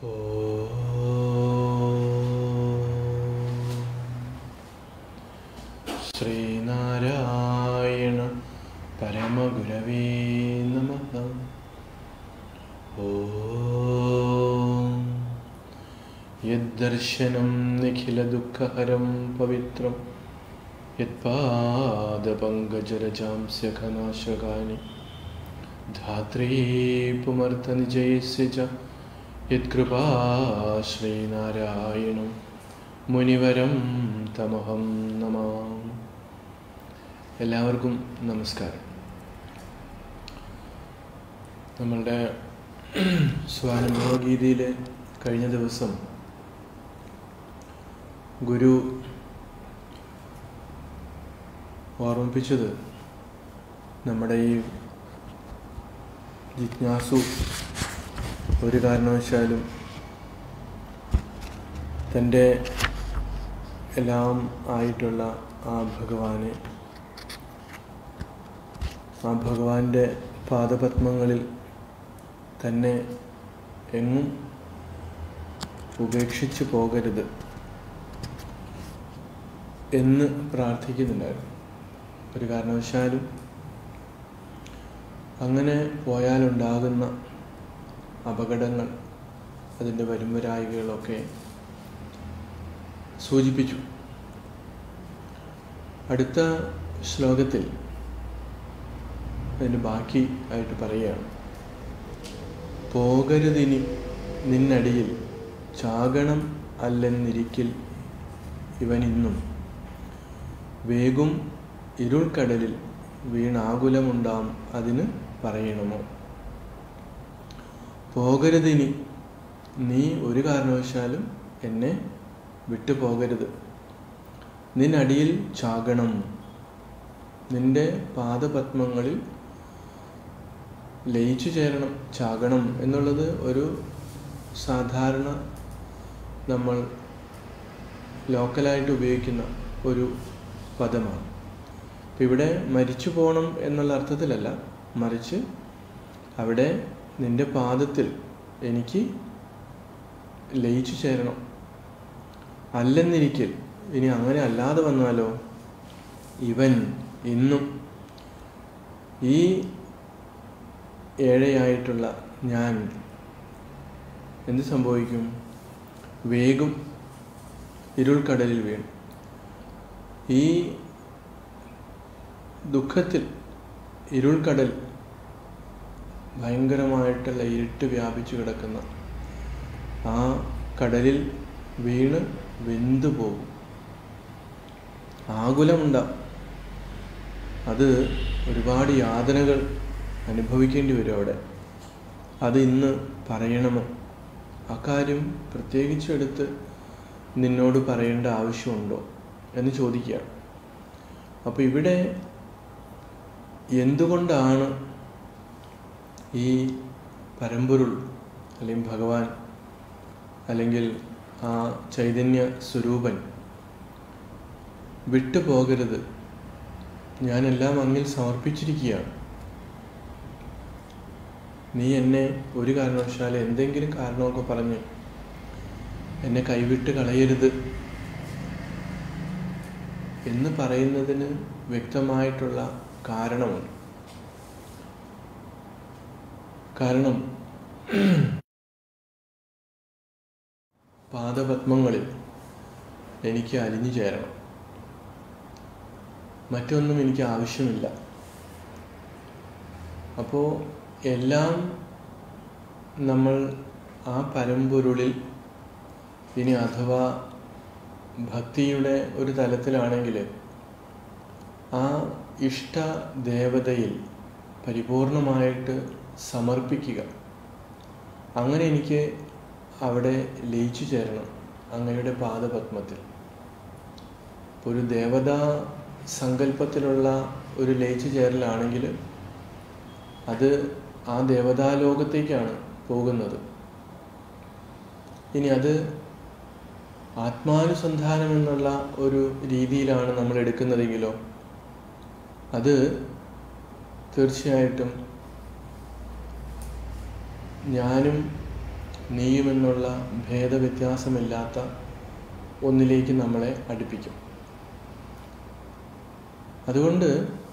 ശ്രീനാരായണ പരമഗുരവേ നമ ഓം യദ്ദർശനം നിഖിലദുഃഖഹരം പവിത്രം യത്പാദപങ്കജരജാംസ്യഘനാശകാനി ധാത്രീ പുമർത്ഥനിജയസ്യ ച യത്കൃപാ ശ്രീനാരായണം മുനിവരം തമഹം നമാം എല്ലാവർക്കും നമസ്കാരം നമ്മളുടെ സ്വാനുഭവഗീതിയിൽ കഴിഞ്ഞ ദിവസം ഗുരു ഓർമ്മിപ്പിച്ചത് നമ്മുടെ ഈ ജിജ്ഞാസു ഒരു കാരണവശാലും തൻ്റെ എല്ലാം ആയിട്ടുള്ള ആ ഭഗവാനെ ആ ഭഗവാന്റെ പാദപത്മങ്ങളിൽ തന്നെ എങ്ങും ഉപേക്ഷിച്ചു പോകരുത് എന്ന് പ്രാർത്ഥിക്കുന്നുണ്ടായിരുന്നു ഒരു കാരണവശാലും അങ്ങനെ പോയാലുണ്ടാകുന്ന അപകടങ്ങൾ അതിൻ്റെ വരുംവരായികളൊക്കെ സൂചിപ്പിച്ചു അടുത്ത ശ്ലോകത്തിൽ അതിന് ബാക്കി ആയിട്ട് പറയുകയാണ് പോകരുതിനി നിന്നടിയിൽ ചാകണം അല്ലെന്നിരിക്കിൽ ഇവനിന്നും വേഗം ഇരുൾക്കടലിൽ വീണാകുലമുണ്ടാം അതിന് പറയണമോ പോകരുതിനി നീ ഒരു കാരണവശാലും എന്നെ വിട്ടു പോകരുത് നിന്നടിയിൽ ചാകണം നിന്റെ പാദപത്മങ്ങളിൽ ലയിച്ചു ചേരണം ചാകണം എന്നുള്ളത് ഒരു സാധാരണ നമ്മൾ ലോക്കലായിട്ട് ഉപയോഗിക്കുന്ന ഒരു പദമാണ് അപ്പം ഇവിടെ മരിച്ചു പോകണം എന്നുള്ള അർത്ഥത്തിലല്ല മറിച്ച് അവിടെ നിന്റെ പാദത്തിൽ എനിക്ക് ലയിച്ചു ചേരണം അല്ലെന്നിരിക്കൽ ഇനി അങ്ങനെ അല്ലാതെ വന്നാലോ ഇവൻ ഇന്നും ഈ ഏഴയായിട്ടുള്ള ഞാൻ എന്ത് സംഭവിക്കും വേഗം ഇരുൾക്കടലിൽ വീണു ഈ ദുഃഖത്തിൽ ഇരുൾക്കടൽ ഭയങ്കരമായിട്ടുള്ള ഇരുട്ട് വ്യാപിച്ചു കിടക്കുന്ന ആ കടലിൽ വീണ് വെന്തു പോകും ആകുലമുണ്ടാവും അത് ഒരുപാട് യാതനകൾ അനുഭവിക്കേണ്ടി വരും അവിടെ അത് ഇന്ന് പറയണമോ അക്കാര്യം പ്രത്യേകിച്ച് എടുത്ത് നിന്നോട് പറയേണ്ട ആവശ്യമുണ്ടോ എന്ന് ചോദിക്കുകയാണ് അപ്പോൾ ഇവിടെ എന്തുകൊണ്ടാണ് ഈ പരമ്പൊരുൾ അല്ലെങ്കിൽ ഭഗവാൻ അല്ലെങ്കിൽ ആ ചൈതന്യ സ്വരൂപൻ വിട്ടുപോകരുത് ഞാനെല്ലാം അങ്ങിൽ സമർപ്പിച്ചിരിക്കുകയാണ് നീ എന്നെ ഒരു കാരണവശാലും എന്തെങ്കിലും കാരണമൊക്കെ പറഞ്ഞ് എന്നെ കൈവിട്ട് കളയരുത് എന്ന് പറയുന്നതിന് വ്യക്തമായിട്ടുള്ള കാരണമുണ്ട് കാരണം പാദപത്മങ്ങളിൽ എനിക്ക് അലിഞ്ഞു ചേരണം മറ്റൊന്നും എനിക്ക് ആവശ്യമില്ല അപ്പോൾ എല്ലാം നമ്മൾ ആ പരമ്പൊരുളിൽ ഇനി അഥവാ ഭക്തിയുടെ ഒരു തലത്തിലാണെങ്കിൽ ആ ഇഷ്ട ദേവതയിൽ പരിപൂർണമായിട്ട് സമർപ്പിക്കുക അങ്ങനെ എനിക്ക് അവിടെ ലയിച്ചു ചേരണം അങ്ങയുടെ പാദപത്മത്തിൽ ഒരു ദേവതാ സങ്കല്പത്തിലുള്ള ഒരു ലയിച്ചു ചേരലാണെങ്കിൽ അത് ആ ദേവതാലോകത്തേക്കാണ് പോകുന്നത് ഇനി അത് ആത്മാനുസന്ധാനം എന്നുള്ള ഒരു രീതിയിലാണ് നമ്മൾ എടുക്കുന്നതെങ്കിലോ അത് തീർച്ചയായിട്ടും ഞാനും നീയുമെന്നുള്ള ഭേദവ്യത്യാസമില്ലാത്ത ഒന്നിലേക്ക് നമ്മളെ അടുപ്പിക്കും അതുകൊണ്ട്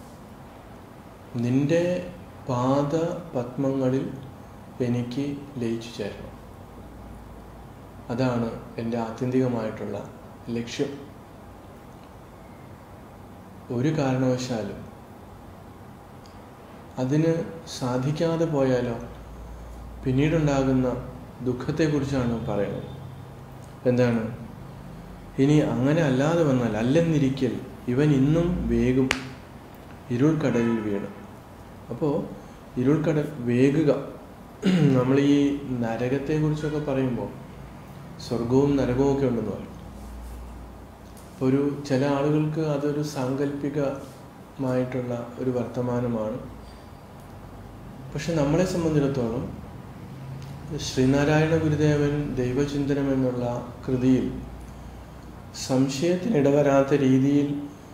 നിന്റെ പാദ പത്മങ്ങളിൽ എനിക്ക് ലയിച്ചു ചേരണം അതാണ് എൻ്റെ ആത്യന്തികമായിട്ടുള്ള ലക്ഷ്യം ഒരു കാരണവശാലും അതിന് സാധിക്കാതെ പോയാലോ പിന്നീടുണ്ടാകുന്ന ദുഃഖത്തെക്കുറിച്ചാണ് പറയുന്നത് എന്താണ് ഇനി അങ്ങനെ അല്ലാതെ വന്നാൽ അല്ലെന്നിരിക്കൽ ഇവൻ ഇന്നും വേഗം ഇരുൾക്കടലിൽ വീണ് അപ്പോൾ ഇരുൾക്കടൽ വേഗുക നമ്മൾ ഈ നരകത്തെക്കുറിച്ചൊക്കെ പറയുമ്പോൾ സ്വർഗവും നരകവും ഒക്കെ ഉണ്ടെന്ന് പറയും അപ്പോൾ ഒരു ചില ആളുകൾക്ക് അതൊരു സാങ്കല്പികമായിട്ടുള്ള ഒരു വർത്തമാനമാണ് പക്ഷെ നമ്മളെ സംബന്ധിച്ചിടത്തോളം ശ്രീനാരായണ ഗുരുദേവൻ ദൈവചിന്തനം എന്നുള്ള കൃതിയിൽ സംശയത്തിന് ഇടവരാത്ത രീതിയിൽ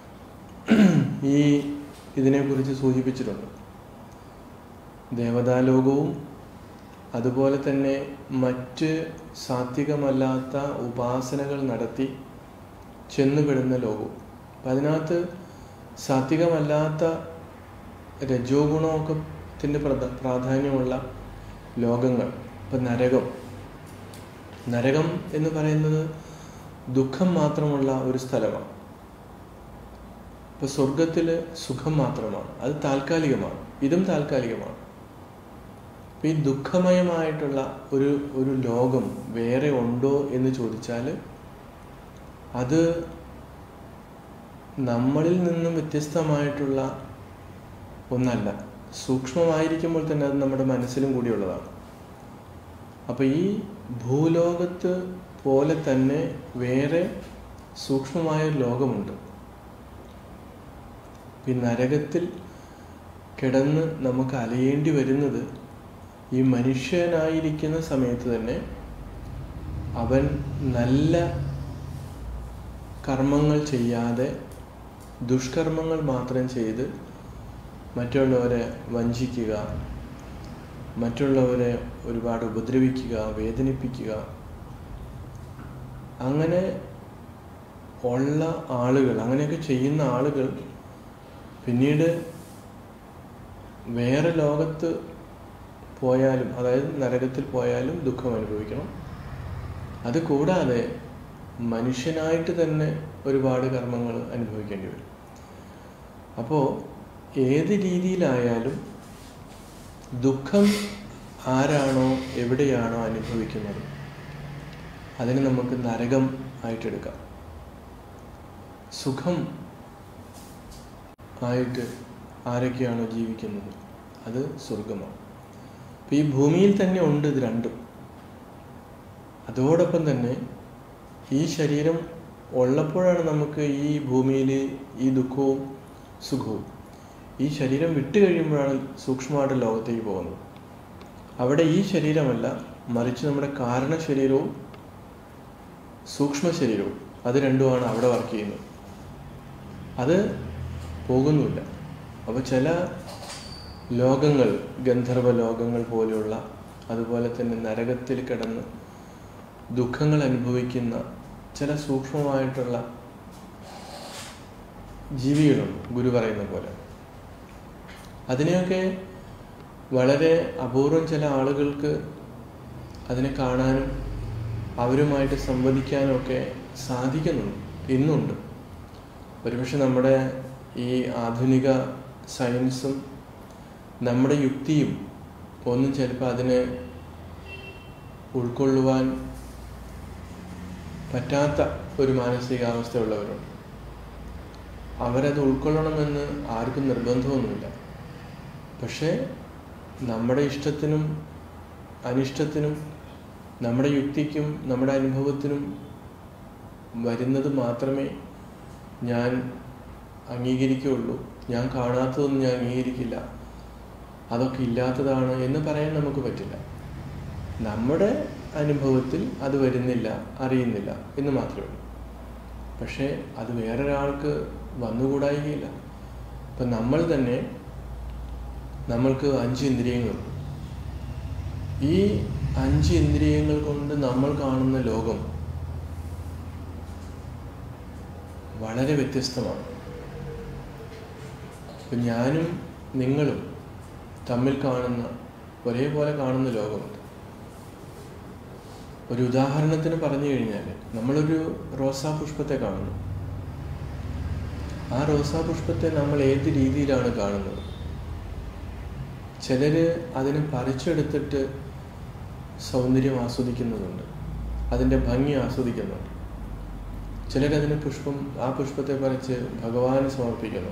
ഈ ഇതിനെക്കുറിച്ച് സൂചിപ്പിച്ചിട്ടുണ്ട് ദേവതാലോകവും അതുപോലെ തന്നെ മറ്റ് സാത്വികമല്ലാത്ത ഉപാസനകൾ നടത്തി ചെന്നുപെടുന്ന ലോകവും അപ്പം അതിനകത്ത് സാത്വികമല്ലാത്ത രജോ ഗുണമൊക്കത്തിൻ്റെ പ്രാധാന്യമുള്ള ലോകങ്ങൾ ഇപ്പം നരകം നരകം എന്ന് പറയുന്നത് ദുഃഖം മാത്രമുള്ള ഒരു സ്ഥലമാണ് ഇപ്പൊ സ്വർഗത്തിൽ സുഖം മാത്രമാണ് അത് താൽക്കാലികമാണ് ഇതും താൽക്കാലികമാണ് ഈ ദുഃഖമയമായിട്ടുള്ള ഒരു ഒരു ലോകം വേറെ ഉണ്ടോ എന്ന് ചോദിച്ചാൽ അത് നമ്മളിൽ നിന്നും വ്യത്യസ്തമായിട്ടുള്ള ഒന്നല്ല സൂക്ഷ്മമായിരിക്കുമ്പോൾ തന്നെ അത് നമ്മുടെ മനസ്സിലും കൂടിയുള്ളതാണ് അപ്പോൾ ഈ ഭൂലോകത്ത് പോലെ തന്നെ വേറെ സൂക്ഷ്മമായ ഒരു ലോകമുണ്ട് ഈ നരകത്തിൽ കിടന്ന് നമുക്ക് അലയേണ്ടി വരുന്നത് ഈ മനുഷ്യനായിരിക്കുന്ന സമയത്ത് തന്നെ അവൻ നല്ല കർമ്മങ്ങൾ ചെയ്യാതെ ദുഷ്കർമ്മങ്ങൾ മാത്രം ചെയ്ത് മറ്റുള്ളവരെ വഞ്ചിക്കുക മറ്റുള്ളവരെ ഒരുപാട് ഉപദ്രവിക്കുക വേദനിപ്പിക്കുക അങ്ങനെ ഉള്ള ആളുകൾ അങ്ങനെയൊക്കെ ചെയ്യുന്ന ആളുകൾ പിന്നീട് വേറെ ലോകത്ത് പോയാലും അതായത് നരകത്തിൽ പോയാലും ദുഃഖം അനുഭവിക്കണം അത് കൂടാതെ മനുഷ്യനായിട്ട് തന്നെ ഒരുപാട് കർമ്മങ്ങൾ അനുഭവിക്കേണ്ടി വരും അപ്പോൾ ഏത് രീതിയിലായാലും ദുഃഖം ആരാണോ എവിടെയാണോ അനുഭവിക്കുന്നത് അതിന് നമുക്ക് നരകം ആയിട്ടെടുക്കാം സുഖം ആയിട്ട് ആരൊക്കെയാണോ ജീവിക്കുന്നത് അത് സ്വർഗമാണ് അപ്പം ഈ ഭൂമിയിൽ തന്നെ ഉണ്ട് ഇത് രണ്ടും അതോടൊപ്പം തന്നെ ഈ ശരീരം ഉള്ളപ്പോഴാണ് നമുക്ക് ഈ ഭൂമിയിൽ ഈ ദുഃഖവും സുഖവും ഈ ശരീരം വിട്ടു കഴിയുമ്പോഴാണ് സൂക്ഷ്മമായിട്ട് ലോകത്തേക്ക് പോകുന്നത് അവിടെ ഈ ശരീരമല്ല മറിച്ച് നമ്മുടെ കാരണ ശരീരവും സൂക്ഷ്മ ശരീരവും അത് രണ്ടുമാണ് അവിടെ വർക്ക് ചെയ്യുന്നത് അത് പോകുന്നുമില്ല അപ്പോൾ ചില ലോകങ്ങൾ ഗന്ധർവ ലോകങ്ങൾ പോലെയുള്ള അതുപോലെ തന്നെ നരകത്തിൽ കിടന്ന് ദുഃഖങ്ങൾ അനുഭവിക്കുന്ന ചില സൂക്ഷ്മമായിട്ടുള്ള ജീവികളുണ്ട് ഗുരു പറയുന്ന പോലെ അതിനെയൊക്കെ വളരെ അപൂർവം ചില ആളുകൾക്ക് അതിനെ കാണാനും അവരുമായിട്ട് സംവദിക്കാനും ഒക്കെ സാധിക്കുന്നുണ്ട് ഇന്നുണ്ട് ഒരുപക്ഷെ നമ്മുടെ ഈ ആധുനിക സയൻസും നമ്മുടെ യുക്തിയും ഒന്നും ചിലപ്പോൾ അതിനെ ഉൾക്കൊള്ളുവാൻ പറ്റാത്ത ഒരു മാനസികാവസ്ഥയുള്ളവരുണ്ട് അവരത് ഉൾക്കൊള്ളണമെന്ന് ആർക്കും നിർബന്ധമൊന്നുമില്ല പക്ഷേ നമ്മുടെ ഇഷ്ടത്തിനും അനിഷ്ടത്തിനും നമ്മുടെ യുക്തിക്കും നമ്മുടെ അനുഭവത്തിനും വരുന്നത് മാത്രമേ ഞാൻ അംഗീകരിക്കുകയുള്ളൂ ഞാൻ കാണാത്തതൊന്നും ഞാൻ അംഗീകരിക്കില്ല അതൊക്കെ ഇല്ലാത്തതാണ് എന്ന് പറയാൻ നമുക്ക് പറ്റില്ല നമ്മുടെ അനുഭവത്തിൽ അത് വരുന്നില്ല അറിയുന്നില്ല എന്ന് മാത്രമേ ഉള്ളൂ പക്ഷേ അത് വേറൊരാൾക്ക് വന്നുകൂടായികയില്ല ഇപ്പം നമ്മൾ തന്നെ നമ്മൾക്ക് അഞ്ച് ഇന്ദ്രിയങ്ങളുണ്ട് ഈ അഞ്ച് ഇന്ദ്രിയങ്ങൾ കൊണ്ട് നമ്മൾ കാണുന്ന ലോകം വളരെ വ്യത്യസ്തമാണ് ഇപ്പം ഞാനും നിങ്ങളും തമ്മിൽ കാണുന്ന ഒരേപോലെ കാണുന്ന ലോകമുണ്ട് ഒരു ഉദാഹരണത്തിന് പറഞ്ഞു കഴിഞ്ഞാൽ നമ്മളൊരു റോസാ പുഷ്പത്തെ കാണുന്നു ആ റോസാ പുഷ്പത്തെ നമ്മൾ ഏത് രീതിയിലാണ് കാണുന്നത് ചിലർ അതിനെ പറിച്ചെടുത്തിട്ട് സൗന്ദര്യം ആസ്വദിക്കുന്നതുണ്ട് അതിൻ്റെ ഭംഗി ആസ്വദിക്കുന്നുണ്ട് ചിലരതിന് പുഷ്പം ആ പുഷ്പത്തെ പറിച്ച് ഭഗവാന് സമർപ്പിക്കുന്നു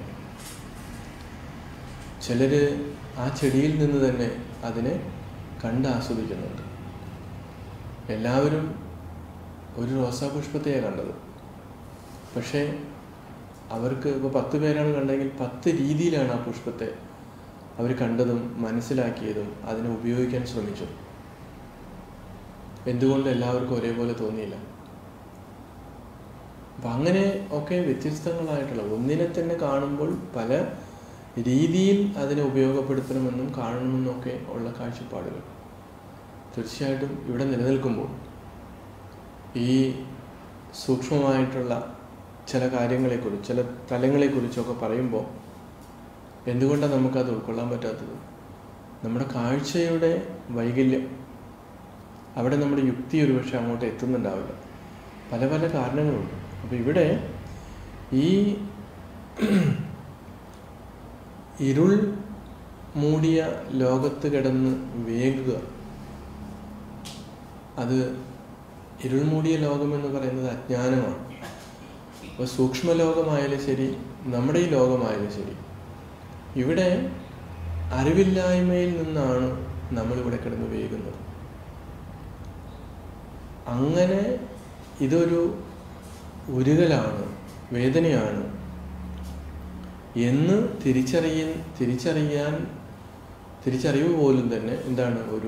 ചിലർ ആ ചെടിയിൽ നിന്ന് തന്നെ അതിനെ കണ്ട് ആസ്വദിക്കുന്നുണ്ട് എല്ലാവരും ഒരു റോസാ പുഷ്പത്തെയാണ് കണ്ടത് പക്ഷേ അവർക്ക് ഇപ്പോൾ പത്ത് പേരാണ് കണ്ടെങ്കിൽ പത്ത് രീതിയിലാണ് ആ പുഷ്പത്തെ അവർ കണ്ടതും മനസ്സിലാക്കിയതും അതിനെ ഉപയോഗിക്കാൻ ശ്രമിച്ചു എന്തുകൊണ്ട് എല്ലാവർക്കും ഒരേപോലെ തോന്നിയില്ല അപ്പം അങ്ങനെ ഒക്കെ വ്യത്യസ്തങ്ങളായിട്ടുള്ള ഒന്നിനെ തന്നെ കാണുമ്പോൾ പല രീതിയിൽ അതിനെ ഉപയോഗപ്പെടുത്തണമെന്നും കാണണമെന്നും ഒക്കെ ഉള്ള കാഴ്ചപ്പാടുകൾ തീർച്ചയായിട്ടും ഇവിടെ നിലനിൽക്കുമ്പോൾ ഈ സൂക്ഷ്മമായിട്ടുള്ള ചില കാര്യങ്ങളെക്കുറിച്ച് ചില തലങ്ങളെക്കുറിച്ചൊക്കെ പറയുമ്പോൾ എന്തുകൊണ്ടാണ് നമുക്കത് ഉൾക്കൊള്ളാൻ പറ്റാത്തത് നമ്മുടെ കാഴ്ചയുടെ വൈകല്യം അവിടെ നമ്മുടെ യുക്തി ഒരുപക്ഷെ അങ്ങോട്ട് എത്തുന്നുണ്ടാവില്ല പല പല കാരണങ്ങളുണ്ട് അപ്പോൾ ഇവിടെ ഈ ഇരുൾ മൂടിയ ലോകത്ത് കിടന്ന് വേഗുക അത് ഇരുൾ മൂടിയ ലോകം എന്ന് പറയുന്നത് അജ്ഞാനമാണ് അപ്പോൾ സൂക്ഷ്മ ലോകമായാലും ശരി നമ്മുടെ ഈ ലോകമായാലും ശരി ഇവിടെ അറിവില്ലായ്മയിൽ നിന്നാണ് നമ്മളിവിടെ കിടന്ന് വേകുന്നത് അങ്ങനെ ഇതൊരു ഉരുകലാണ് വേദനയാണ് എന്ന് തിരിച്ചറിയ തിരിച്ചറിയാൻ തിരിച്ചറിവ് പോലും തന്നെ എന്താണ് ഒരു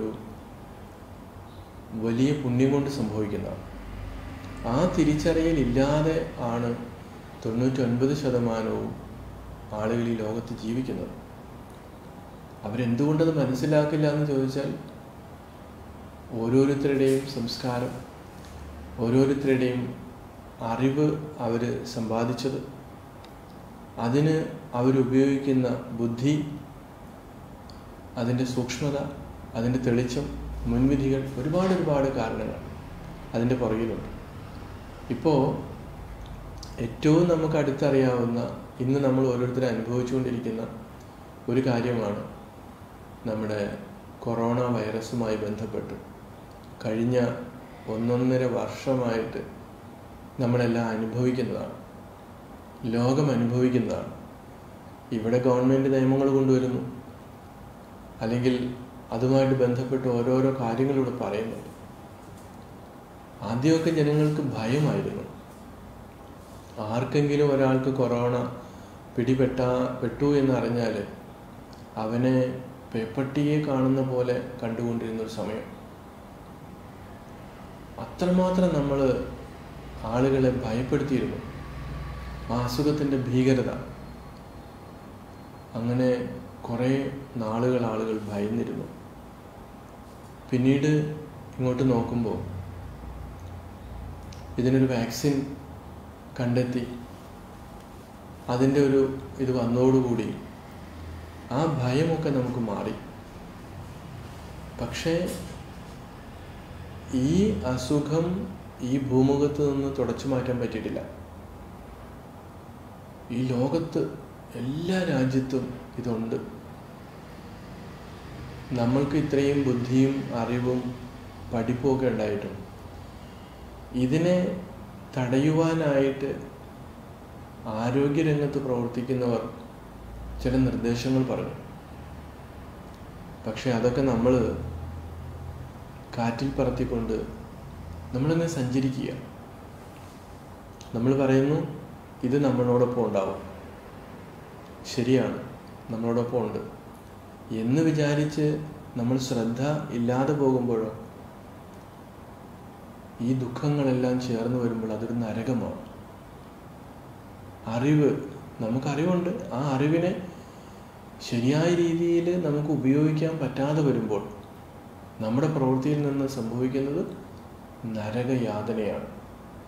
വലിയ പുണ്യം കൊണ്ട് സംഭവിക്കുന്നതാണ് ആ തിരിച്ചറിയൽ ഇല്ലാതെ ആണ് തൊണ്ണൂറ്റൊൻപത് ശതമാനവും ആളുകൾ ഈ ലോകത്ത് ജീവിക്കുന്നത് അവരെന്തുകൊണ്ടത് മനസ്സിലാക്കില്ല എന്ന് ചോദിച്ചാൽ ഓരോരുത്തരുടെയും സംസ്കാരം ഓരോരുത്തരുടെയും അറിവ് അവർ സമ്പാദിച്ചത് അതിന് അവരുപയോഗിക്കുന്ന ബുദ്ധി അതിൻ്റെ സൂക്ഷ്മത അതിൻ്റെ തെളിച്ചം മുൻവിധികൾ ഒരുപാട് ഒരുപാട് കാരണങ്ങൾ അതിൻ്റെ പുറകിലുണ്ട് ഇപ്പോൾ ഏറ്റവും നമുക്ക് അടുത്തറിയാവുന്ന ഇന്ന് നമ്മൾ ഓരോരുത്തരും അനുഭവിച്ചുകൊണ്ടിരിക്കുന്ന ഒരു കാര്യമാണ് നമ്മുടെ കൊറോണ വൈറസുമായി ബന്ധപ്പെട്ട് കഴിഞ്ഞ ഒന്നൊന്നര വർഷമായിട്ട് നമ്മളെല്ലാം അനുഭവിക്കുന്നതാണ് ലോകം അനുഭവിക്കുന്നതാണ് ഇവിടെ ഗവൺമെൻറ് നിയമങ്ങൾ കൊണ്ടുവരുന്നു അല്ലെങ്കിൽ അതുമായിട്ട് ബന്ധപ്പെട്ട് ഓരോരോ കാര്യങ്ങളിവിടെ പറയുന്നുണ്ട് ആദ്യമൊക്കെ ജനങ്ങൾക്ക് ഭയമായിരുന്നു ആർക്കെങ്കിലും ഒരാൾക്ക് കൊറോണ പിടിപെട്ടാ പെട്ടു എന്നറിഞ്ഞാൽ അവനെ പേപ്പട്ടിയെ കാണുന്ന പോലെ കണ്ടുകൊണ്ടിരുന്ന ഒരു സമയം അത്രമാത്രം നമ്മൾ ആളുകളെ ഭയപ്പെടുത്തിയിരുന്നു ആ അസുഖത്തിൻ്റെ ഭീകരത അങ്ങനെ കുറേ നാളുകൾ ആളുകൾ ഭയന്നിരുന്നു പിന്നീട് ഇങ്ങോട്ട് നോക്കുമ്പോൾ ഇതിനൊരു വാക്സിൻ കണ്ടെത്തി അതിൻ്റെ ഒരു ഇത് വന്നതോടുകൂടി ആ ഭയമൊക്കെ നമുക്ക് മാറി പക്ഷേ ഈ അസുഖം ഈ ഭൂമുഖത്ത് നിന്ന് തുടച്ചു മാറ്റാൻ പറ്റിയിട്ടില്ല ഈ ലോകത്ത് എല്ലാ രാജ്യത്തും ഇതുണ്ട് നമ്മൾക്ക് ഇത്രയും ബുദ്ധിയും അറിവും പഠിപ്പുമൊക്കെ ഉണ്ടായിട്ടും ഇതിനെ തടയുവാനായിട്ട് ആരോഗ്യരംഗത്ത് പ്രവർത്തിക്കുന്നവർ ചില നിർദ്ദേശങ്ങൾ പറഞ്ഞു പക്ഷെ അതൊക്കെ നമ്മൾ കാറ്റിൽ പറത്തിക്കൊണ്ട് നമ്മളിങ്ങനെ സഞ്ചരിക്കുക നമ്മൾ പറയുന്നു ഇത് നമ്മളോടൊപ്പം ഉണ്ടാവും ശരിയാണ് നമ്മളോടൊപ്പം ഉണ്ട് എന്ന് വിചാരിച്ച് നമ്മൾ ശ്രദ്ധ ഇല്ലാതെ പോകുമ്പോഴോ ഈ ദുഃഖങ്ങളെല്ലാം ചേർന്ന് വരുമ്പോൾ അതൊരു നരകമാണ് അറിവ് നമുക്കറിവുണ്ട് ആ അറിവിനെ ശരിയായ രീതിയിൽ നമുക്ക് ഉപയോഗിക്കാൻ പറ്റാതെ വരുമ്പോൾ നമ്മുടെ പ്രവൃത്തിയിൽ നിന്ന് സംഭവിക്കുന്നത് നരകയാതനയാണ്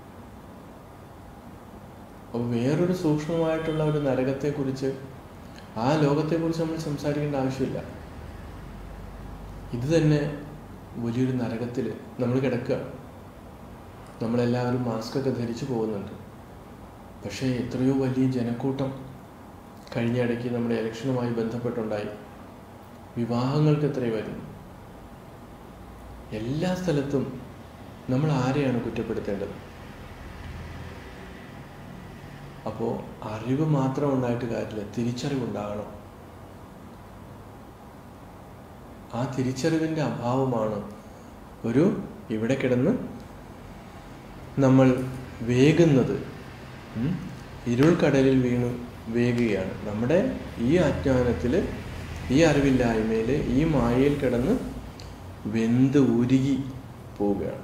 അപ്പോൾ വേറൊരു സൂക്ഷ്മമായിട്ടുള്ള ഒരു നരകത്തെക്കുറിച്ച് ആ ലോകത്തെക്കുറിച്ച് നമ്മൾ സംസാരിക്കേണ്ട ആവശ്യമില്ല ഇത് തന്നെ വലിയൊരു നരകത്തിൽ നമ്മൾ കിടക്കുക നമ്മളെല്ലാവരും മാസ്കൊക്കെ ധരിച്ചു പോകുന്നുണ്ട് പക്ഷേ എത്രയോ വലിയ ജനക്കൂട്ടം കഴിഞ്ഞ ഇടയ്ക്ക് നമ്മുടെ ഇലക്ഷനുമായി ബന്ധപ്പെട്ടുണ്ടായി വിവാഹങ്ങൾക്ക് എത്രയോ വരുന്നു എല്ലാ സ്ഥലത്തും നമ്മൾ ആരെയാണ് കുറ്റപ്പെടുത്തേണ്ടത് അപ്പോൾ അറിവ് മാത്രം ഉണ്ടായിട്ട് കാര്യമില്ല തിരിച്ചറിവുണ്ടാകണം ആ തിരിച്ചറിവിൻ്റെ അഭാവമാണ് ഒരു ഇവിടെ കിടന്ന് നമ്മൾ വേകുന്നത് ഉം, ഇരുൾക്കടലിൽ വീണ് വേകുകയാണ് നമ്മുടെ ഈ അജ്ഞാനത്തിൽ ഈ അറിവില്ലായ്മയിൽ ഈ മായയിൽ കിടന്ന് വെന്ത് ഉരുകി പോവുകയാണ്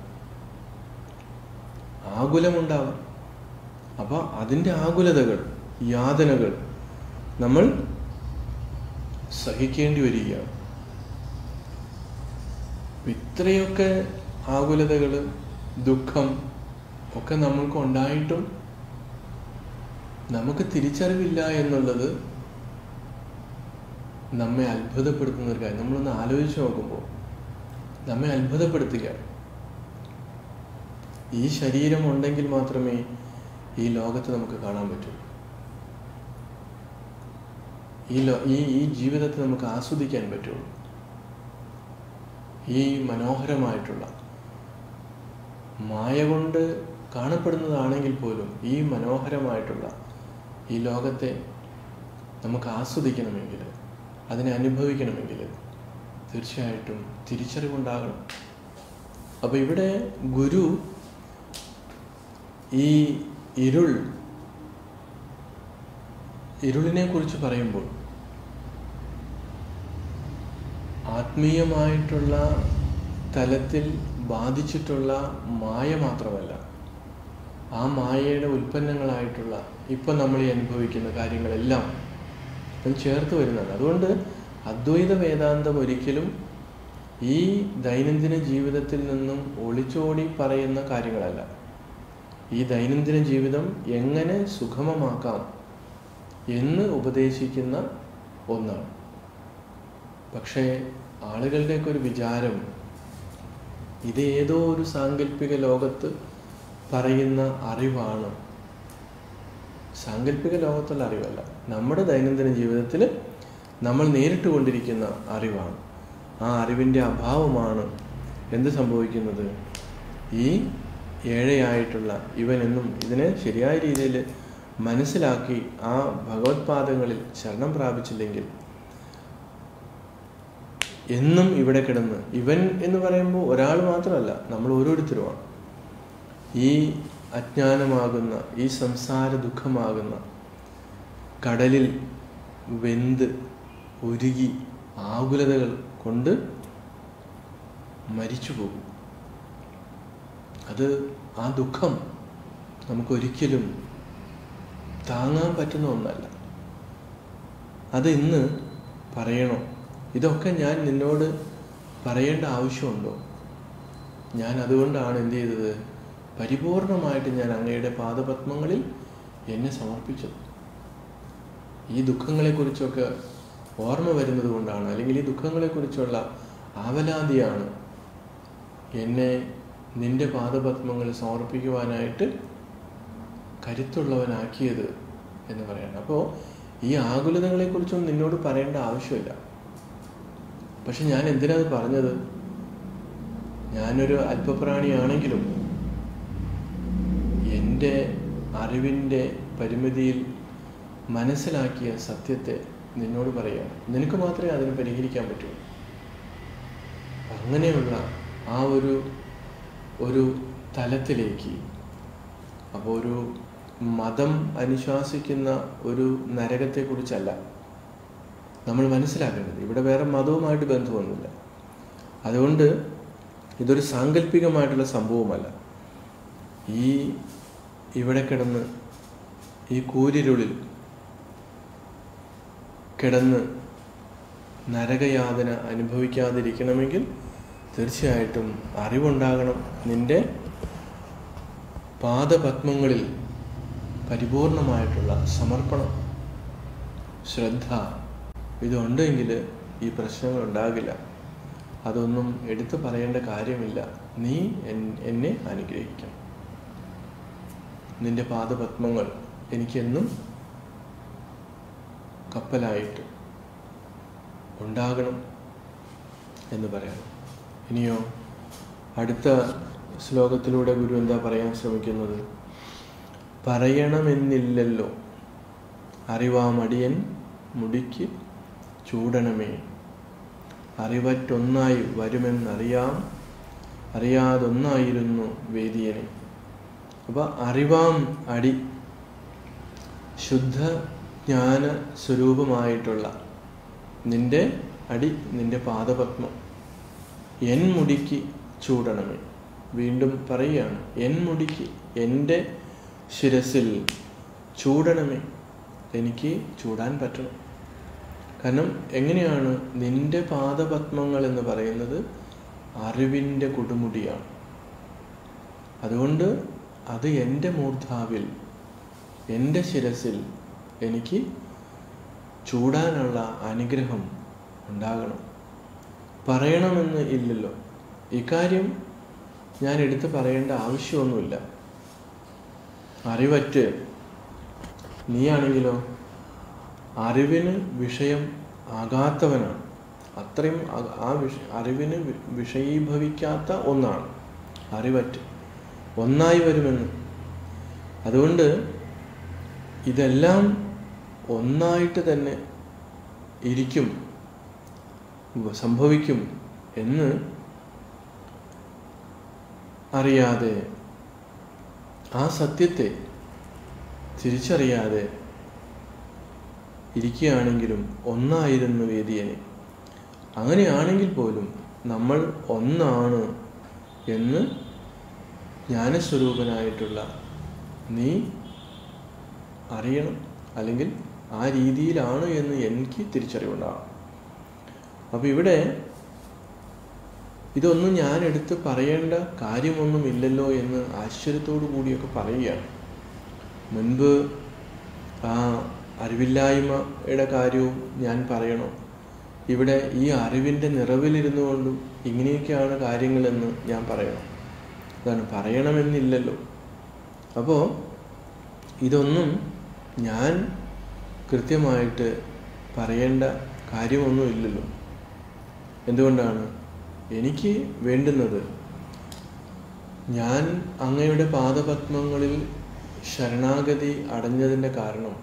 ആകുലമുണ്ടാവാം അപ്പോൾ അതിൻ്റെ ആകുലതകൾ യാതനകൾ നമ്മൾ സഹിക്കേണ്ടി വരികയാണ് ഇത്രയൊക്കെ ആകുലതകൾ ദുഃഖം ഒക്കെ നമ്മൾക്ക് ഉണ്ടായിട്ടും നമുക്ക് തിരിച്ചറിവില്ല എന്നുള്ളത് നമ്മെ അത്ഭുതപ്പെടുത്തുന്ന ഒരു കാര്യം നമ്മളൊന്ന് ആലോചിച്ച് നോക്കുമ്പോൾ നമ്മെ അത്ഭുതപ്പെടുത്തുകയാണ് ഈ ശരീരം ഉണ്ടെങ്കിൽ മാത്രമേ ഈ ലോകത്ത് നമുക്ക് കാണാൻ പറ്റൂ ഈ ലോ ഈ ഈ ജീവിതത്തെ നമുക്ക് ആസ്വദിക്കാൻ പറ്റുള്ളൂ ഈ മനോഹരമായിട്ടുള്ള മായ കൊണ്ട് കാണപ്പെടുന്നതാണെങ്കിൽ പോലും ഈ മനോഹരമായിട്ടുള്ള ഈ ലോകത്തെ നമുക്ക് ആസ്വദിക്കണമെങ്കിൽ അതിനെ അനുഭവിക്കണമെങ്കിൽ തീർച്ചയായിട്ടും തിരിച്ചറിവുണ്ടാകണം അപ്പോൾ ഇവിടെ ഗുരു ഈ ഇരുൾ ഇരുളിനെ കുറിച്ച് പറയുമ്പോൾ ആത്മീയമായിട്ടുള്ള തലത്തിൽ ബാധിച്ചിട്ടുള്ള മായ മാത്രമല്ല ആ മായയുടെ ഉൽപ്പന്നങ്ങളായിട്ടുള്ള ഇപ്പം നമ്മൾ ഈ അനുഭവിക്കുന്ന കാര്യങ്ങളെല്ലാം അത് ചേർത്ത് വരുന്നതാണ് അതുകൊണ്ട് അദ്വൈത വേദാന്തം ഒരിക്കലും ഈ ദൈനംദിന ജീവിതത്തിൽ നിന്നും ഒളിച്ചോടി പറയുന്ന കാര്യങ്ങളല്ല ഈ ദൈനംദിന ജീവിതം എങ്ങനെ സുഗമമാക്കാം എന്ന് ഉപദേശിക്കുന്ന ഒന്നാണ് പക്ഷേ ആളുകളുടെയൊക്കെ ഒരു വിചാരം ഇത് ഏതോ ഒരു സാങ്കല്പിക ലോകത്ത് പറയുന്ന അറിവാണ് സാങ്കല്പിക ലോകത്തുള്ള അറിവല്ല നമ്മുടെ ദൈനംദിന ജീവിതത്തിൽ നമ്മൾ നേരിട്ട് കൊണ്ടിരിക്കുന്ന അറിവാണ് ആ അറിവിൻ്റെ അഭാവമാണ് എന്ത് സംഭവിക്കുന്നത് ഈ ഏഴയായിട്ടുള്ള ഇവൻ എന്നും ഇതിനെ ശരിയായ രീതിയിൽ മനസ്സിലാക്കി ആ ഭഗവത്പാദങ്ങളിൽ ശരണം പ്രാപിച്ചില്ലെങ്കിൽ എന്നും ഇവിടെ കിടന്ന് ഇവൻ എന്ന് പറയുമ്പോൾ ഒരാൾ മാത്രമല്ല നമ്മൾ ഓരോരുത്തരുമാണ് ഈ അജ്ഞാനമാകുന്ന ഈ സംസാര ദുഃഖമാകുന്ന കടലിൽ വെന്ത് ഉരുകി ആകുലതകൾ കൊണ്ട് മരിച്ചു പോകും അത് ആ ദുഃഖം നമുക്കൊരിക്കലും താങ്ങാൻ പറ്റുന്ന ഒന്നല്ല അത് ഇന്ന് പറയണോ ഇതൊക്കെ ഞാൻ നിന്നോട് പറയേണ്ട ആവശ്യമുണ്ടോ ഞാൻ അതുകൊണ്ടാണ് എന്ത് ചെയ്തത് പരിപൂർണമായിട്ട് ഞാൻ അങ്ങയുടെ പാദപത്മങ്ങളിൽ എന്നെ സമർപ്പിച്ചത് ഈ ദുഃഖങ്ങളെക്കുറിച്ചൊക്കെ ഓർമ്മ വരുന്നത് കൊണ്ടാണ് അല്ലെങ്കിൽ ഈ ദുഃഖങ്ങളെക്കുറിച്ചുള്ള ആവലാതിയാണ് എന്നെ നിന്റെ പാദപത്മങ്ങളിൽ സമർപ്പിക്കുവാനായിട്ട് കരുത്തുള്ളവനാക്കിയത് എന്ന് പറയണം അപ്പോൾ ഈ ആകുലതകളെക്കുറിച്ചൊന്നും നിന്നോട് പറയേണ്ട ആവശ്യമില്ല പക്ഷെ ഞാൻ എന്തിനാത് പറഞ്ഞത് ഞാനൊരു അല്പപ്രാണിയാണെങ്കിലും എൻ്റെ അറിവിൻ്റെ പരിമിതിയിൽ മനസ്സിലാക്കിയ സത്യത്തെ നിന്നോട് പറയുകയാണ് നിനക്ക് മാത്രമേ അതിനെ പരിഹരിക്കാൻ പറ്റൂ അങ്ങനെയുള്ള ആ ഒരു ഒരു തലത്തിലേക്ക് അപ്പോൾ ഒരു മതം അനുശാസിക്കുന്ന ഒരു നരകത്തെക്കുറിച്ചല്ല നമ്മൾ മനസ്സിലാക്കേണ്ടത് ഇവിടെ വേറെ മതവുമായിട്ട് ബന്ധമൊന്നുമില്ല അതുകൊണ്ട് ഇതൊരു സാങ്കല്പികമായിട്ടുള്ള സംഭവമല്ല ഈ ഇവിടെ കിടന്ന് ഈ കൂരിരുളിൽ കിടന്ന് നരകയാതന അനുഭവിക്കാതിരിക്കണമെങ്കിൽ തീർച്ചയായിട്ടും അറിവുണ്ടാകണം നിന്റെ പാദപത്മങ്ങളിൽ പരിപൂർണമായിട്ടുള്ള സമർപ്പണം ശ്രദ്ധ ഇതുണ്ടെങ്കിൽ ഈ പ്രശ്നങ്ങൾ ഉണ്ടാകില്ല അതൊന്നും എടുത്തു പറയേണ്ട കാര്യമില്ല നീ എന്നെ അനുഗ്രഹിക്കണം നിന്റെ പാദപത്മങ്ങൾ എനിക്കെന്നും കപ്പലായിട്ട് ഉണ്ടാകണം എന്ന് പറയണം ഇനിയോ അടുത്ത ശ്ലോകത്തിലൂടെ ഗുരു എന്താ പറയാൻ ശ്രമിക്കുന്നത് പറയണമെന്നില്ലല്ലോ അറിവാമടിയൻ മുടിക്ക് ചൂടണമേ അറിവറ്റൊന്നായി വരുമെന്നറിയാം അറിയാതൊന്നായിരുന്നു വേദിയനെ അപ്പോൾ അറിവാം അടി ശുദ്ധ ജ്ഞാന സ്വരൂപമായിട്ടുള്ള നിന്റെ അടി നിന്റെ പാദപത്മം എൻ മുടിക്ക് ചൂടണമേ വീണ്ടും പറയുകയാണ് എൻ മുടിക്ക് എൻ്റെ ശിരസിൽ ചൂടണമേ എനിക്ക് ചൂടാൻ പറ്റണം കാരണം എങ്ങനെയാണ് നിന്റെ പാദപത്മങ്ങൾ എന്ന് പറയുന്നത് അറിവിൻ്റെ കൊടുമുടിയാണ് അതുകൊണ്ട് അത് എൻ്റെ മൂർധാവിൽ എൻ്റെ ശിരസിൽ എനിക്ക് ചൂടാനുള്ള അനുഗ്രഹം ഉണ്ടാകണം പറയണമെന്ന് ഇല്ലല്ലോ ഇക്കാര്യം ഞാൻ എടുത്ത് പറയേണ്ട ആവശ്യമൊന്നുമില്ല അറിവറ്റ് നീയാണെങ്കിലോ അറിവിന് വിഷയം ആകാത്തവനാണ് അത്രയും ആ വിഷ അറിവിന് വിഷയീഭവിക്കാത്ത ഒന്നാണ് അറിവറ്റ് ഒന്നായി വരുമെന്ന് അതുകൊണ്ട് ഇതെല്ലാം ഒന്നായിട്ട് തന്നെ ഇരിക്കും സംഭവിക്കും എന്ന് അറിയാതെ ആ സത്യത്തെ തിരിച്ചറിയാതെ ഇരിക്കുകയാണെങ്കിലും ഒന്നായിരുന്നു വേദിയനെ അങ്ങനെയാണെങ്കിൽ പോലും നമ്മൾ ഒന്നാണ് എന്ന് ജ്ഞാനസ്വരൂപനായിട്ടുള്ള നീ അറിയണം അല്ലെങ്കിൽ ആ രീതിയിലാണ് എന്ന് എനിക്ക് തിരിച്ചറിവുണ്ടാകണം അപ്പം ഇവിടെ ഇതൊന്നും ഞാൻ എടുത്ത് പറയേണ്ട കാര്യമൊന്നും ഇല്ലല്ലോ എന്ന് ആശ്ചര്യത്തോടു കൂടിയൊക്കെ പറയുകയാണ് മുൻപ് ആ അറിവില്ലായ്മയുടെ കാര്യവും ഞാൻ പറയണോ ഇവിടെ ഈ അറിവിൻ്റെ നിറവിലിരുന്നു കൊണ്ടും ഇങ്ങനെയൊക്കെയാണ് കാര്യങ്ങളെന്ന് ഞാൻ പറയണം അതാണ് പറയണമെന്നില്ലല്ലോ അപ്പോൾ ഇതൊന്നും ഞാൻ കൃത്യമായിട്ട് പറയേണ്ട കാര്യമൊന്നുമില്ലല്ലോ എന്തുകൊണ്ടാണ് എനിക്ക് വേണ്ടുന്നത് ഞാൻ അങ്ങയുടെ പാദപത്മങ്ങളിൽ ശരണാഗതി അടഞ്ഞതിൻ്റെ കാരണം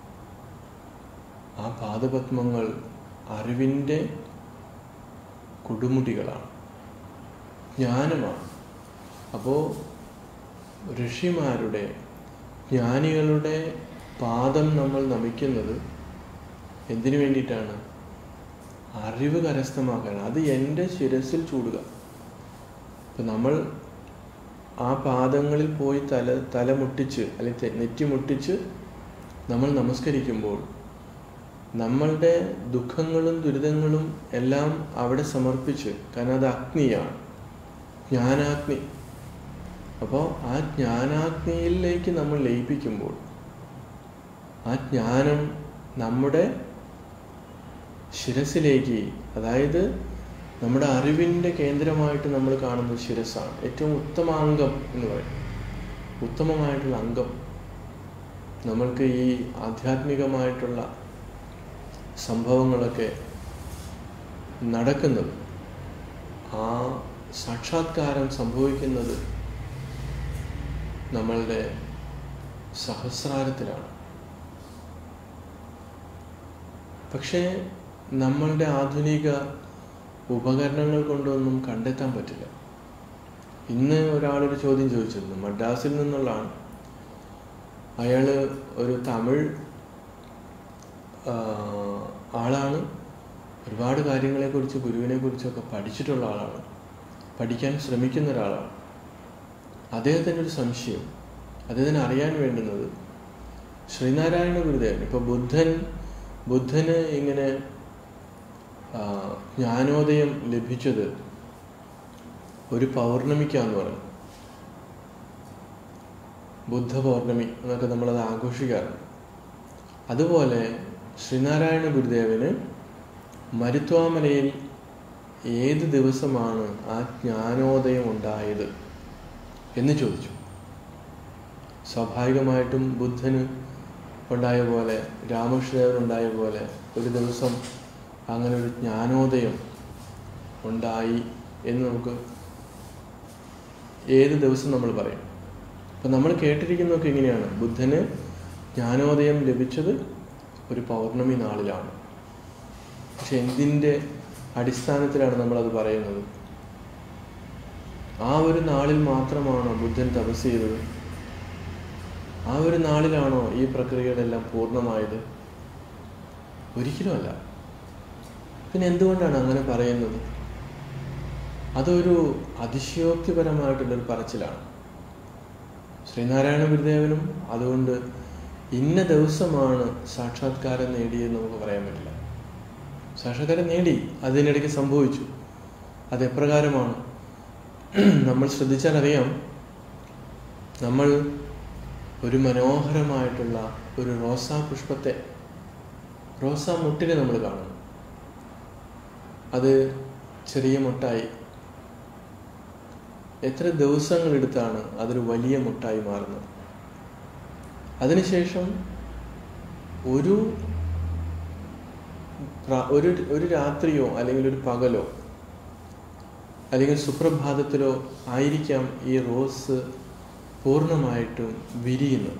ആ പാദപത്മങ്ങൾ അറിവിൻ്റെ കൊടുമുടികളാണ് ജ്ഞാനമാണ് അപ്പോൾ ഋഷിമാരുടെ ജ്ഞാനികളുടെ പാദം നമ്മൾ നമിക്കുന്നത് എന്തിനു വേണ്ടിയിട്ടാണ് അറിവ് കരസ്ഥമാക്കാൻ അത് എൻ്റെ ശിരസിൽ ചൂടുക ഇപ്പം നമ്മൾ ആ പാദങ്ങളിൽ പോയി തല തല മുട്ടിച്ച് അല്ലെങ്കിൽ നെറ്റി മുട്ടിച്ച് നമ്മൾ നമസ്കരിക്കുമ്പോൾ നമ്മളുടെ ദുഃഖങ്ങളും ദുരിതങ്ങളും എല്ലാം അവിടെ സമർപ്പിച്ച് കാരണം അത് അഗ്നിയാണ് ജ്ഞാനാഗ്നി അപ്പോൾ ആ ജ്ഞാനാഗ്നിയിലേക്ക് നമ്മൾ ലയിപ്പിക്കുമ്പോൾ ആ ജ്ഞാനം നമ്മുടെ ശിരസിലേക്ക് അതായത് നമ്മുടെ അറിവിൻ്റെ കേന്ദ്രമായിട്ട് നമ്മൾ കാണുന്നത് ശിരസ്സാണ് ഏറ്റവും ഉത്തമാംഗം എന്ന് പറയും ഉത്തമമായിട്ടുള്ള അംഗം നമ്മൾക്ക് ഈ ആധ്യാത്മികമായിട്ടുള്ള സംഭവങ്ങളൊക്കെ നടക്കുന്നത് ആ സാക്ഷാത്കാരം സംഭവിക്കുന്നത് നമ്മളുടെ സഹസ്രാരത്തിലാണ് പക്ഷേ നമ്മളുടെ ആധുനിക ഉപകരണങ്ങൾ കൊണ്ടൊന്നും കണ്ടെത്താൻ പറ്റില്ല ഇന്ന് ഒരാളൊരു ചോദ്യം ചോദിച്ചിരുന്നു മദ്രാസിൽ നിന്നുള്ളതാണ് അയാൾ ഒരു തമിഴ് ആളാണ് ഒരുപാട് കാര്യങ്ങളെക്കുറിച്ച് ഗുരുവിനെ കുറിച്ചൊക്കെ പഠിച്ചിട്ടുള്ള ആളാണ് പഠിക്കാൻ ശ്രമിക്കുന്ന ഒരാളാണ് അദ്ദേഹത്തിൻ്റെ ഒരു സംശയം അദ്ദേഹത്തിന് അറിയാൻ വേണ്ടുന്നത് ശ്രീനാരായണ ഗുരുദേവൻ ഇപ്പോൾ ബുദ്ധൻ ബുദ്ധന് ഇങ്ങനെ ജ്ഞാനോദയം ലഭിച്ചത് ഒരു പൗർണമിക്കാന്ന് പറഞ്ഞു ബുദ്ധ പൗർണമി എന്നൊക്കെ നമ്മളത് ആഘോഷിക്കാറുണ്ട് അതുപോലെ ശ്രീനാരായണ ഗുരുദേവന് മരുത്വാമലയിൽ ഏത് ദിവസമാണ് ആ ജ്ഞാനോദയം ഉണ്ടായത് എന്ന് ചോദിച്ചു സ്വാഭാവികമായിട്ടും ബുദ്ധന് ഉണ്ടായ പോലെ രാമകൃഷ്ണദേവൻ ഉണ്ടായ പോലെ ഒരു ദിവസം അങ്ങനെ ഒരു ജ്ഞാനോദയം ഉണ്ടായി എന്ന് നമുക്ക് ഏത് ദിവസം നമ്മൾ പറയും അപ്പം നമ്മൾ കേട്ടിരിക്കുന്നതൊക്കെ ഇങ്ങനെയാണ് ബുദ്ധന് ജ്ഞാനോദയം ലഭിച്ചത് ഒരു പൗർണമി നാളിലാണ് പക്ഷെ എന്തിൻ്റെ അടിസ്ഥാനത്തിലാണ് നമ്മളത് പറയുന്നത് ആ ഒരു നാളിൽ മാത്രമാണോ ബുദ്ധൻ തപസ് ചെയ്തത് ആ ഒരു നാളിലാണോ ഈ പ്രക്രിയകളെല്ലാം പൂർണ്ണമായത് ഒരിക്കലുമല്ല പിന്നെ എന്തുകൊണ്ടാണ് അങ്ങനെ പറയുന്നത് അതൊരു അതിശയോക്തിപരമായിട്ടുള്ളൊരു പറച്ചിലാണ് ശ്രീനാരായണ ഗുരുദേവനും അതുകൊണ്ട് ഇന്ന ദിവസമാണ് സാക്ഷാത്കാരം നേടിയെന്ന് നമുക്ക് പറയാൻ പറ്റില്ല സാക്ഷാത്കാരം നേടി അതിനിടയ്ക്ക് സംഭവിച്ചു അത് എപ്രകാരമാണ് നമ്മൾ ശ്രദ്ധിച്ചാൽ അറിയാം നമ്മൾ ഒരു മനോഹരമായിട്ടുള്ള ഒരു റോസാ പുഷ്പത്തെ റോസാ മുട്ടിനെ നമ്മൾ കാണുന്നു അത് ചെറിയ മുട്ടായി എത്ര ദിവസങ്ങളെടുത്താണ് അതൊരു വലിയ മുട്ടായി മാറുന്നത് അതിനുശേഷം ഒരു ഒരു ഒരു രാത്രിയോ അല്ലെങ്കിൽ ഒരു പകലോ അല്ലെങ്കിൽ സുപ്രഭാതത്തിലോ ആയിരിക്കാം ഈ റോസ് പൂർണ്ണമായിട്ടും വിരിയുന്നത്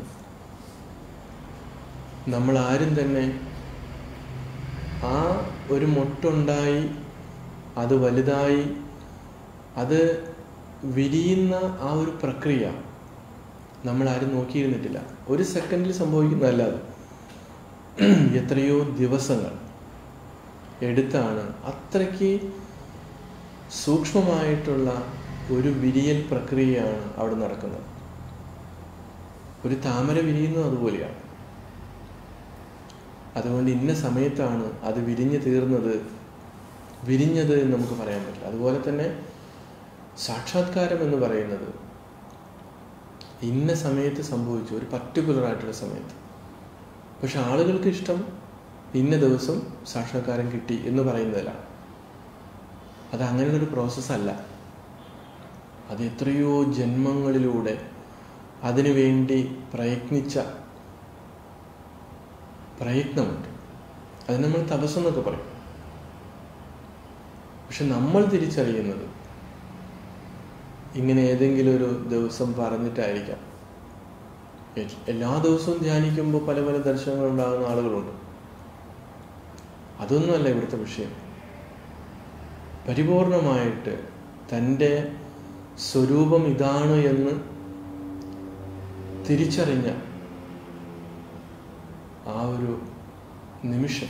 നമ്മൾ ആരും തന്നെ ആ ഒരു മുട്ടുണ്ടായി അത് വലുതായി അത് വിരിയുന്ന ആ ഒരു പ്രക്രിയ നമ്മൾ ആരും നോക്കിയിരുന്നിട്ടില്ല ഒരു സെക്കൻഡിൽ സംഭവിക്കുന്നതല്ല അത് എത്രയോ ദിവസങ്ങൾ എടുത്താണ് അത്രയ്ക്ക് സൂക്ഷ്മമായിട്ടുള്ള ഒരു വിരിയൽ പ്രക്രിയയാണ് അവിടെ നടക്കുന്നത് ഒരു താമര വിരിയുന്നത് അതുപോലെയാണ് അതുകൊണ്ട് ഇന്ന സമയത്താണ് അത് വിരിഞ്ഞു തീർന്നത് വിരിഞ്ഞത് എന്ന് നമുക്ക് പറയാൻ പറ്റില്ല അതുപോലെ തന്നെ സാക്ഷാത്കാരം എന്ന് പറയുന്നത് ഇന്ന സമയത്ത് സംഭവിച്ചു ഒരു പർട്ടിക്കുലർ ആയിട്ടുള്ള സമയത്ത് പക്ഷെ ആളുകൾക്ക് ഇഷ്ടം ഇന്ന ദിവസം സാക്ഷാത്കാരം കിട്ടി എന്ന് പറയുന്നതിലാണ് അത് അങ്ങനെ ഒരു പ്രോസസ്സല്ല അത് എത്രയോ ജന്മങ്ങളിലൂടെ അതിനുവേണ്ടി പ്രയത്നിച്ച പ്രയത്നമുണ്ട് അത് നമ്മൾ തപസ്സെന്നൊക്കെ പറയും പക്ഷെ നമ്മൾ തിരിച്ചറിയുന്നത് ഇങ്ങനെ ഏതെങ്കിലും ഒരു ദിവസം പറഞ്ഞിട്ടായിരിക്കാം എല്ലാ ദിവസവും ധ്യാനിക്കുമ്പോൾ പല പല ദർശനങ്ങൾ ഉണ്ടാകുന്ന ആളുകളുണ്ട് അതൊന്നുമല്ല ഇവിടുത്തെ വിഷയം പരിപൂർണമായിട്ട് തൻ്റെ സ്വരൂപം ഇതാണ് എന്ന് തിരിച്ചറിഞ്ഞ ആ ഒരു നിമിഷം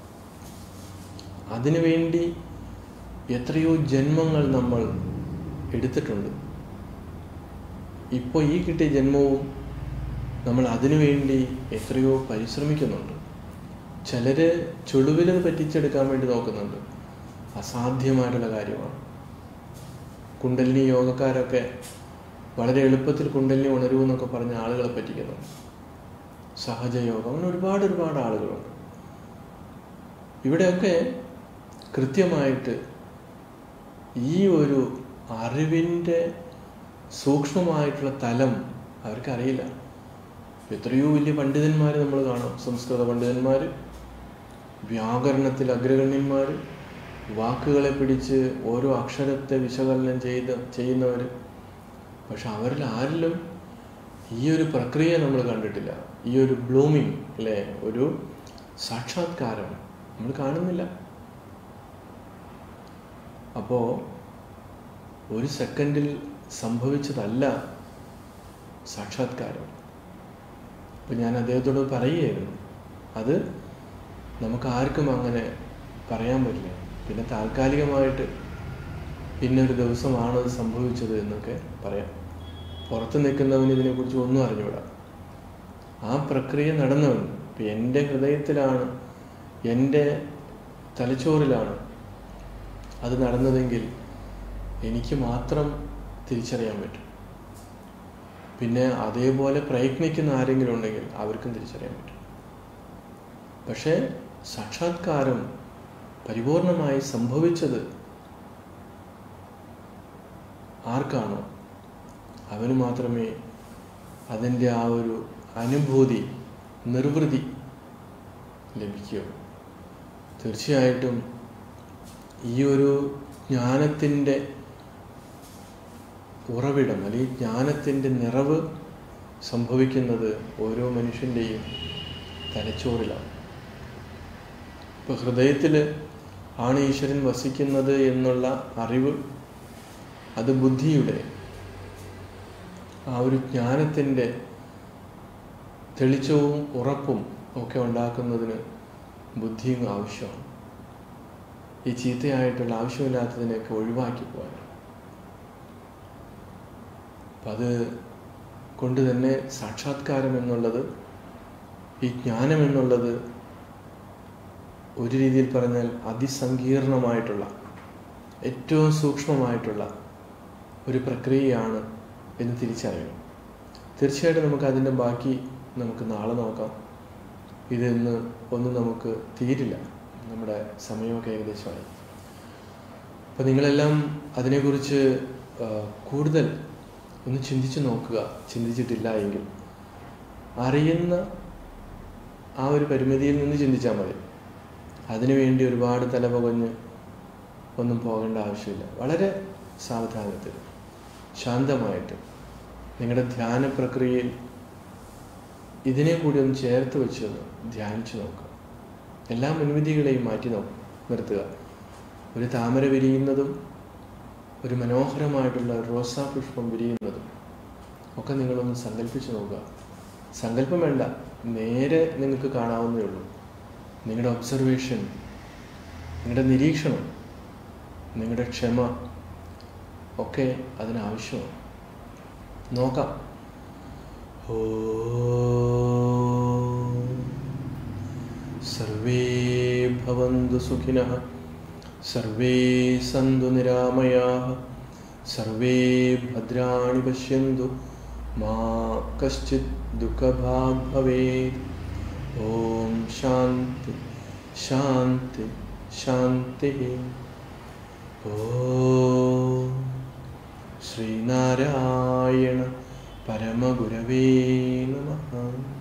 അതിനുവേണ്ടി എത്രയോ ജന്മങ്ങൾ നമ്മൾ എടുത്തിട്ടുണ്ട് ഇപ്പോൾ ഈ കിട്ടിയ ജന്മവും നമ്മൾ അതിനുവേണ്ടി എത്രയോ പരിശ്രമിക്കുന്നുണ്ട് ചിലര് ചുളിവിലത് പറ്റിച്ചെടുക്കാൻ വേണ്ടി നോക്കുന്നുണ്ട് അസാധ്യമായിട്ടുള്ള കാര്യമാണ് കുണ്ടലിനി യോഗക്കാരൊക്കെ വളരെ എളുപ്പത്തിൽ കുണ്ടലിനി ഉണരൂ എന്നൊക്കെ പറഞ്ഞ ആളുകളെ പറ്റിക്കുന്നുണ്ട് സഹജയോഗം അങ്ങനെ ഒരുപാട് ഒരുപാട് ആളുകളുണ്ട് ഇവിടെയൊക്കെ കൃത്യമായിട്ട് ഈ ഒരു അറിവിൻ്റെ സൂക്ഷ്മമായിട്ടുള്ള തലം അവർക്കറിയില്ല എത്രയോ വലിയ പണ്ഡിതന്മാർ നമ്മൾ കാണാം സംസ്കൃത പണ്ഡിതന്മാർ വ്യാകരണത്തിൽ അഗ്രഗണ്യന്മാർ വാക്കുകളെ പിടിച്ച് ഓരോ അക്ഷരത്തെ വിശകലനം ചെയ്ത് ചെയ്യുന്നവർ പക്ഷെ അവരിൽ ആരിലും ഈ ഒരു പ്രക്രിയ നമ്മൾ കണ്ടിട്ടില്ല ഈ ഒരു ബ്ലൂമിങ് അല്ലേ ഒരു സാക്ഷാത്കാരം നമ്മൾ കാണുന്നില്ല അപ്പോൾ ഒരു സെക്കൻഡിൽ സംഭവിച്ചതല്ല സാക്ഷാത്കാരം അപ്പം ഞാൻ അദ്ദേഹത്തോട് പറയുകയായിരുന്നു അത് നമുക്ക് ആർക്കും അങ്ങനെ പറയാൻ പറ്റില്ല പിന്നെ താൽക്കാലികമായിട്ട് ഇന്നൊരു ദിവസമാണ് അത് സംഭവിച്ചത് എന്നൊക്കെ പറയാം പുറത്ത് നിൽക്കുന്നവന് ഇതിനെക്കുറിച്ച് ഒന്നും അറിഞ്ഞുകൂടാ ആ പ്രക്രിയ നടന്നവൻ ഇപ്പം എൻ്റെ ഹൃദയത്തിലാണ് എൻ്റെ തലച്ചോറിലാണ് അത് നടന്നതെങ്കിൽ എനിക്ക് മാത്രം തിരിച്ചറിയാൻ പറ്റും പിന്നെ അതേപോലെ പ്രയത്നിക്കുന്ന ആരെങ്കിലും ഉണ്ടെങ്കിൽ അവർക്കും തിരിച്ചറിയാൻ പറ്റും പക്ഷേ സാക്ഷാത്കാരം പരിപൂർണമായി സംഭവിച്ചത് ആർക്കാണോ അവന് മാത്രമേ അതിൻ്റെ ആ ഒരു അനുഭൂതി നിർവൃതി ലഭിക്കുകയുള്ളൂ തീർച്ചയായിട്ടും ഈ ഒരു ജ്ഞാനത്തിൻ്റെ ഉറവിടം അല്ലെങ്കിൽ ജ്ഞാനത്തിൻ്റെ നിറവ് സംഭവിക്കുന്നത് ഓരോ മനുഷ്യൻ്റെയും തലച്ചോറിലാണ് ഇപ്പോൾ ഹൃദയത്തിൽ ആണ് ഈശ്വരൻ വസിക്കുന്നത് എന്നുള്ള അറിവ് അത് ബുദ്ധിയുടെ ആ ഒരു ജ്ഞാനത്തിൻ്റെ തെളിച്ചവും ഉറപ്പും ഒക്കെ ഉണ്ടാക്കുന്നതിന് ബുദ്ധിയും ആവശ്യമാണ് ഈ ചീത്തയായിട്ടുള്ള ആവശ്യമില്ലാത്തതിനെയൊക്കെ ഒഴിവാക്കി പോകാൻ അപ്പം അത് കൊണ്ട് തന്നെ സാക്ഷാത്കാരം എന്നുള്ളത് ഈ ജ്ഞാനം എന്നുള്ളത് ഒരു രീതിയിൽ പറഞ്ഞാൽ അതിസങ്കീർണമായിട്ടുള്ള ഏറ്റവും സൂക്ഷ്മമായിട്ടുള്ള ഒരു പ്രക്രിയയാണ് എന്ന് തിരിച്ചറിയണം തീർച്ചയായിട്ടും നമുക്ക് അതിൻ്റെ ബാക്കി നമുക്ക് നാളെ നോക്കാം ഇതെന്ന് ഒന്നും നമുക്ക് തീരില്ല നമ്മുടെ സമയമൊക്കെ ഏകദേശമായി അപ്പം നിങ്ങളെല്ലാം അതിനെക്കുറിച്ച് കൂടുതൽ ഒന്ന് ചിന്തിച്ച് നോക്കുക ചിന്തിച്ചിട്ടില്ല എങ്കിൽ അറിയുന്ന ആ ഒരു പരിമിതിയിൽ നിന്ന് ചിന്തിച്ചാൽ മതി അതിനുവേണ്ടി ഒരുപാട് തലപകഞ്ഞ് ഒന്നും പോകേണ്ട ആവശ്യമില്ല വളരെ സാവധാനത്തിൽ ശാന്തമായിട്ട് നിങ്ങളുടെ ധ്യാന പ്രക്രിയയിൽ ഇതിനെ കൂടി ഒന്ന് ചേർത്ത് വെച്ച് ധ്യാനിച്ചു നോക്കുക എല്ലാ മുൻവിധികളെയും മാറ്റി നോക്കും നിർത്തുക ഒരു താമര വിരിയുന്നതും ഒരു മനോഹരമായിട്ടുള്ള റോസാ പുഷ്പം വിരിയുന്നതും ഒക്കെ നിങ്ങളൊന്ന് സങ്കല്പിച്ച് നോക്കുക സങ്കല്പം വേണ്ട നേരെ നിങ്ങൾക്ക് കാണാവുന്നേ ഉള്ളൂ നിങ്ങളുടെ ഒബ്സർവേഷൻ നിങ്ങളുടെ നിരീക്ഷണം നിങ്ങളുടെ ക്ഷമ ഒക്കെ അതിനാവശ്യമാണ് നോക്കാം ഓ സർവേ ഭവന്തു സുഖിനഃ സർവേ സന്തു നിരാമയാः സർവേ ഭദ്രാണി പശ്യന്തു മാ കശ്ചിത് ദുഃഖഭാഗ് ഭവേത് ഓം ശാന്തി ശാന്തി ശാന്തി ഓം ശ്രീനാരായണ പരമഗുരവേ നമഃ